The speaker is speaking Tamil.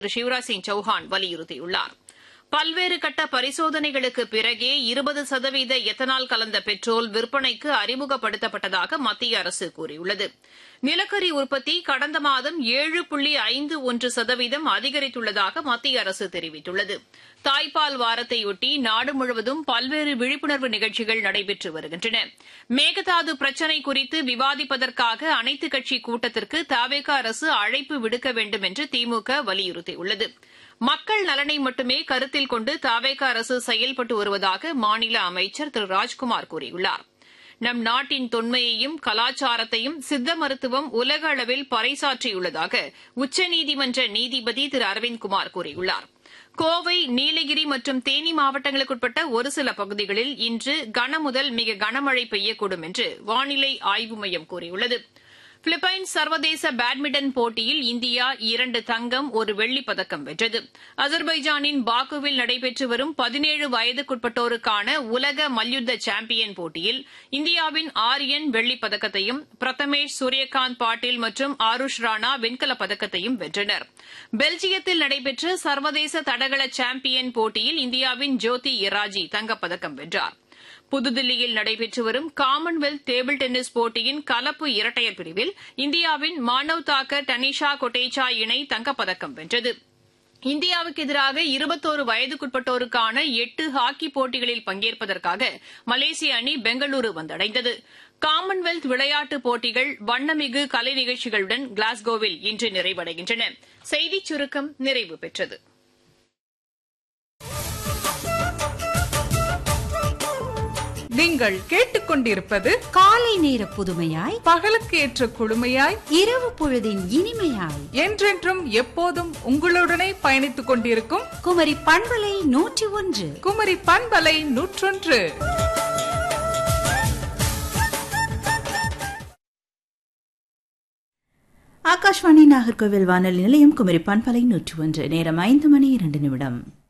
திரு சிவராஜ் சிங் சௌஹான் வலியுறுத்தியுள்ளார் பல்வேறு கட்ட பரிசோதனைகளுக்கு பிறகே இருபது சதவீத எத்தனால் கலந்த பெட்ரோல் விற்பனைக்கு அறிமுகப்படுத்தப்பட்டதாக மத்திய அரசு கூறியுள்ளது நிலக்கரி உற்பத்தி கடந்த மாதம் ஏழு புள்ளி ஐந்து ஒன்று சதவீதம் அதிகரித்துள்ளதாக மத்திய அரசு தெரிவித்துள்ளது தாய்ப்பால் வாரத்தையொட்டி நாடு முழுவதும் பல்வேறு விழிப்புணர்வு நிகழ்ச்சிகள் நடைபெற்று வருகின்றன மேகதாது பிரச்சினை குறித்து விவாதிப்பதற்காக அனைத்துக் கட்சி கூட்டத்திற்கு தவேக அரசு அழைப்பு விடுக்க வேண்டும் என்று திமுக வலியுறுத்தியுள்ளது மக்கள் நலனை மட்டுமே கருத்தில் கொண்டு தவேக அரசு செயல்பட்டு வருவதாக மாநில அமைச்சர் திரு ராஜ்குமார் கூறியுள்ளார் நம் நாட்டின் தொன்மையையும் கலாச்சாரத்தையும் சித்த மருத்துவம் உலக அளவில் பறைசாற்றியுள்ளதாக உச்சநீதிமன்ற நீதிபதி திரு அரவிந்த்குமார் கூறியுள்ளார் கோவை நீலகிரி மற்றும் தேனி மாவட்டங்களுக்குட்பட்ட ஒரு சில பகுதிகளில் இன்று கனமுதல் மிக கனமழை பெய்யக்கூடும் என்று வானிலை ஆய்வு மையம் கூறியுள்ளது பிலிப்பைன்ஸ் சர்வதேச பேட்மிண்டன் போட்டியில் இந்தியா இரண்டு தங்கம் ஒரு வெள்ளிப் பதக்கம் வென்றது அஜர்பைஜானின் பாக்குவில் நடைபெற்று வரும் பதினேழு வயதுக்குட்பட்டோருக்கான உலக மல்யுத்த சாம்பியன் போட்டியில் இந்தியாவின் ஆரியன் வெள்ளிப் பதக்கத்தையும் பிரதமேஷ் சூரியகாந்த் பாட்டீல் மற்றும் ஆருஷ் ராணா வெண்கலப் பதக்கத்தையும் வென்றனர் பெல்ஜியத்தில் நடைபெற்ற சர்வதேச தடகள சாம்பியன் போட்டியில் இந்தியாவின் ஜோதி இராஜி தங்கப்பதக்கம் வென்றார் புதுதில்லியில் நடைபெற்று வரும் காமன்வெல்த் டேபிள் டென்னிஸ் போட்டியின் கலப்பு இரட்டையர் பிரிவில் இந்தியாவின் மானவ் தாக்கர் டனிஷா கொட்டேச்சா இணை தங்கப்பதக்கம் வென்றது இந்தியாவுக்கு எதிராக இருபத்தோரு வயதுக்குட்பட்டோருக்கான எட்டு ஹாக்கி போட்டிகளில் பங்கேற்பதற்காக மலேசிய அணி பெங்களூரு வந்தடைந்தது காமன்வெல்த் விளையாட்டுப் போட்டிகள் வண்ணமிகு கலை நிகழ்ச்சிகளுடன் கிளாஸ்கோவில் இன்று நிறைவடைகின்றன செய்திச் சுருக்கம் நிறைவு பெற்றது நீங்கள் கேட்டுக்கொண்டிருப்பது காலை நேர புதுமையாய் பகலுக்கு ஏற்ற குழுமையாய் இரவு பொழுதின் இனிமையாய் என்றென்றும் எப்போதும் உங்களுடனே பயணித்துக் கொண்டிருக்கும் குமரி பண்பலை நூற்றி ஒன்று குமரி பண்பலை நூற்றொன்று ஆகாஷ்வாணி நாகர்கோவில் வானொலி நிலையம் குமரி பண்பலை நூற்றி ஒன்று நேரம் ஐந்து மணி இரண்டு நிமிடம்